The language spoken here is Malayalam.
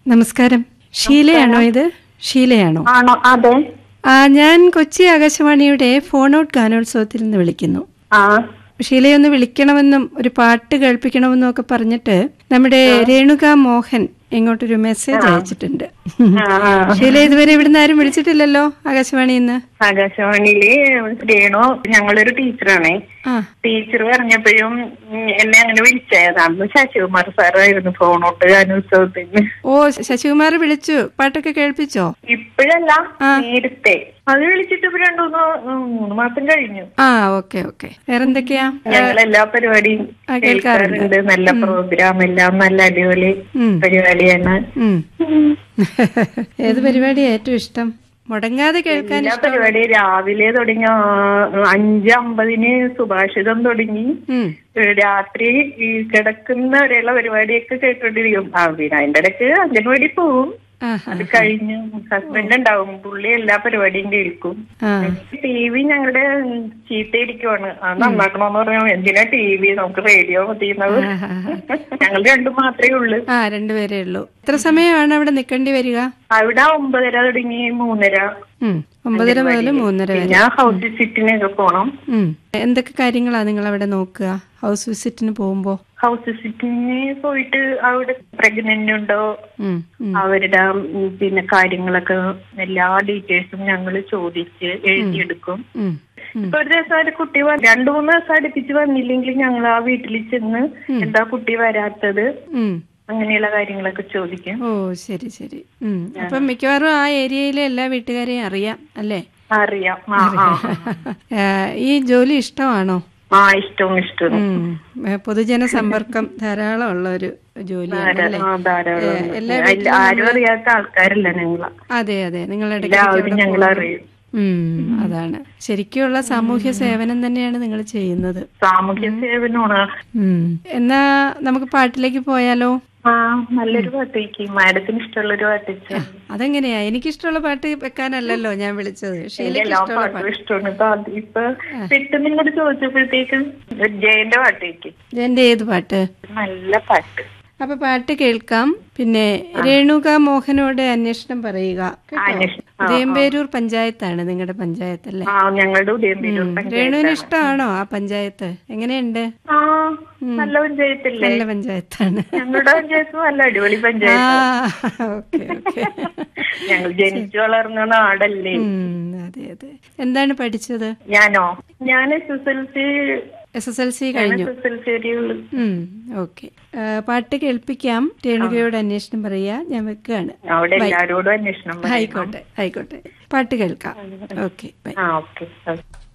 നമസ്കാരം ഷീലയാണോ ഇത് ഷീലയാണോ ആണോ അതെ ആ ഞാൻ കൊച്ചി ആകാശവാണിയുടെ ഫോൺ ഔട്ട് ഗാനോത്സവത്തിൽ നിന്ന് വിളിക്കുന്നു ആ ഷീലയൊന്ന് വിളിക്കണമെന്നും ഒരു പാട്ട് കേൾപ്പിക്കണമെന്നും ഒക്കെ പറഞ്ഞിട്ട് നമ്മുടെ രേണുക മോഹൻ ഇങ്ങോട്ടൊരു മെസ്സേജ് അയച്ചിട്ടുണ്ട് ആ, ആ. ഷീല ഇതുവരെ ഇവിടുന്ന് ആരും വിളിച്ചിട്ടില്ലല്ലോ ആകാശവാണിയിൽ നിന്ന് ആകാശവാണിയില് രേണു ഞങ്ങളൊരു ടീച്ചറാണേ ആ ടീച്ചർ പറഞ്ഞപ്പോഴും ഉം, എന്നെ അങ്ങനെ വിളിച്ചായത് അന്ന് ശശികുമാർ സാറായിരുന്നു ഫോണോട്ട് ഗാനോത്സവത്തിന് ഓ ശശികുമാർ വിളിച്ചു പാട്ടൊക്കെ കേൾപ്പിച്ചോ ഇപ്പോഴല്ല ആ. നേരത്തെ അത് വിളിച്ചിട്ട് ഇപ്പൊ രണ്ടു മൂന്ന് ഉം, മൂന്ന് മാസം കഴിഞ്ഞു ആ ഓക്കെ ഓക്കെ വേറെന്തൊക്കെയാ ഞങ്ങൾ എല്ലാ പരിപാടിയും ആ, കേൾക്കാറുണ്ട്. കേൾക്കാറുണ്ട് നല്ല പ്രോഗ്രാം എല്ലാം നല്ല അടിപൊളി ഉം. പരിപാടിയാണ് ഉം. ഏത് പരിപാടിയാ ഏറ്റവും ഇഷ്ടം മുടങ്ങാതെ കേൾക്കാൻ എല്ലാ ഇഷ്ടം പരിപാടി രാവിലെ തുടങ്ങി ആ, അഞ്ച് അമ്പതിന് സുഭാഷിതം തുടങ്ങി ഉം. രാത്രി ഈ കിടക്കുന്ന വരെയുള്ള പരിപാടിയൊക്കെ കേട്ടോണ്ടിരിക്കും ആ പിന്നെ അതിന്റെ ഇടയ്ക്ക് അംഗൻവാടി പോവും ആഹാ. അത് കഴിഞ്ഞ് ഹസ്ബൻഡ് ഉണ്ടാവും പുള്ളി എല്ലാ പരിപാടിയും കേൾക്കും ആ ടി വി ഞങ്ങളുടെ ചീത്തയിരിക്കുവാണ് അത് നന്നാക്കണോന്ന് പറയാം എന്തിനാ ടി വി നമുക്ക് റേഡിയോ മതിയുന്നത് ഞങ്ങൾ രണ്ടും മാത്രമേ ഉള്ളൂ ആ രണ്ടുപേരേ ഉള്ളൂ എത്ര സമയമാണ് അവിടെ നിൽക്കേണ്ടി വരിക അവിടെ ഒമ്പതര തുടങ്ങി മൂന്നര ഉം. ഒമ്പതര മുതൽ മൂന്നര വരെ പിന്നെ ഹൗസ് വിസിറ്റിനൊക്കെ പോണം ഉം. എന്തൊക്കെ കാര്യങ്ങളാ നിങ്ങൾ അവിടെ നോക്കുക ഹൗസ് വിസിറ്റിന് പോകുമ്പോ ഹൗസ് വിസിറ്റിന് പോയിട്ട് അവിടെ പ്രഗ്നന്റ് ഉണ്ടോ ഉം. ഉം. അവരുടെ ഉം, പിന്നെ കാര്യങ്ങളൊക്കെ എല്ലാ ഡീറ്റെയിൽസും ഞങ്ങൾ ചോദിച്ച് എഴുതിയെടുക്കും ഉം. ഉം. ഇപ്പൊ ഒരു ദിവസം ഒരു കുട്ടി വ- രണ്ടു മൂന്ന് ദിവസം അടുപ്പിച്ച് വന്നില്ലെങ്കിൽ ഞങ്ങൾ ആ വീട്ടിൽ ചെന്ന് എന്താ കുട്ടി വരാത്തത് ഉം. അങ്ങനെയുള്ള കാര്യങ്ങളൊക്കെ ചോദിക്കും ഓ ശരി ശരി ഉം. അപ്പം മിക്കവാറും ആ ഏരിയയിലെ എല്ലാ വീട്ടുകാരെയും അറിയാം അല്ലേ അറിയാം ആ ആ ആ, ഈ ജോലി ഇഷ്ടമാണോ ആ ഇഷ്ടവും ഇഷ്ടവും ഉം. ഏ, പൊതുജന സമ്പർക്കം ധാരാളം ഉള്ള ഒരു ജോലിയാണ് അല്ലേ ആ, ധാരാളം ഉണ്ട്. എല്ലാ അല്ല, ആരും അറിയാത്ത ആൾക്കാരല്ല ഞങ്ങള് അതെ അതെ നിങ്ങളുടെ എല്ലാവരും ഞങ്ങൾ അറിയും ഉം അതാണ് ശരിക്കുള്ള സാമൂഹ്യ സേവനം തന്നെയാണ് നിങ്ങൾ ചെയ്യുന്നത് സാമൂഹ്യ സേവനമാണ് ഉം എന്നാ നമുക്ക് പാട്ടിലേക്ക് പോയാലോ ആ നല്ലൊരു പാട്ട് വയ്ക്കും മാഡത്തിന് ഇഷ്ടമുള്ള ഒരു പാട്ട് വെച്ചാൽ അതെങ്ങനെയാ എനിക്കിഷ്ടമുള്ള പാട്ട് വെക്കാനല്ലല്ലോ ഞാൻ വിളിച്ചത് ഷീലയ്ക്ക് എല്ലാ ഇഷ്ടമുള്ള പാട്ടും ഇഷ്ടമാണ് ഇപ്പൊ അത് ഇപ്പൊ പെട്ടെന്ന് ഇങ്ങോട്ട് ചോദിച്ചപ്പോഴത്തേക്കും ഒരു ജയന്റെ പാട്ട് വയ്ക്കും എന്റെ ഏത് പാട്ട് നല്ല പാട്ട് അപ്പൊ പാട്ട് കേൾക്കാം പിന്നെ രേണുക മോഹനോട് അന്വേഷണം പറയുക കേട്ടോ അന്വേഷണം. ആ, ഉദയംപേരൂർ പഞ്ചായത്താണ് നിങ്ങളുടെ പഞ്ചായത്ത് അല്ലേ ആ ഞങ്ങളുടെ ഉദയംപേരൂർ രേണുവിന് ഇഷ്ടമാണോ ആ പഞ്ചായത്ത് എങ്ങനെയുണ്ട് ആ നല്ല പഞ്ചായത്തല്ലേ നല്ല പഞ്ചായത്താണ് ഞങ്ങളുടെ പഞ്ചായത്ത് നല്ല അടിപൊളി ആ പഞ്ചായത്ത് ഓക്കെ ഓക്കെ ഞങ്ങൾ ജനിച്ചു വളർന്ന നാടല്ലേ അതെ അതെ എന്താണ് പഠിച്ചത് ഞാനോ ഞാൻ S S L C S S L C കഴിഞ്ഞു S S L C okay പാട്ട് കേൾപ്പിക്കാം രേണുകയോട് അന്വേഷണം പറയാ ഞാൻ വെക്കുകയാണ് അവിടെ എല്ലാരോടും അന്വേഷണം പറയണം. ആയിക്കോട്ടെ ആയിക്കോട്ടെ പാട്ട് കേൾക്കാം ഓക്കെ ബൈ ആ ഓക്കെ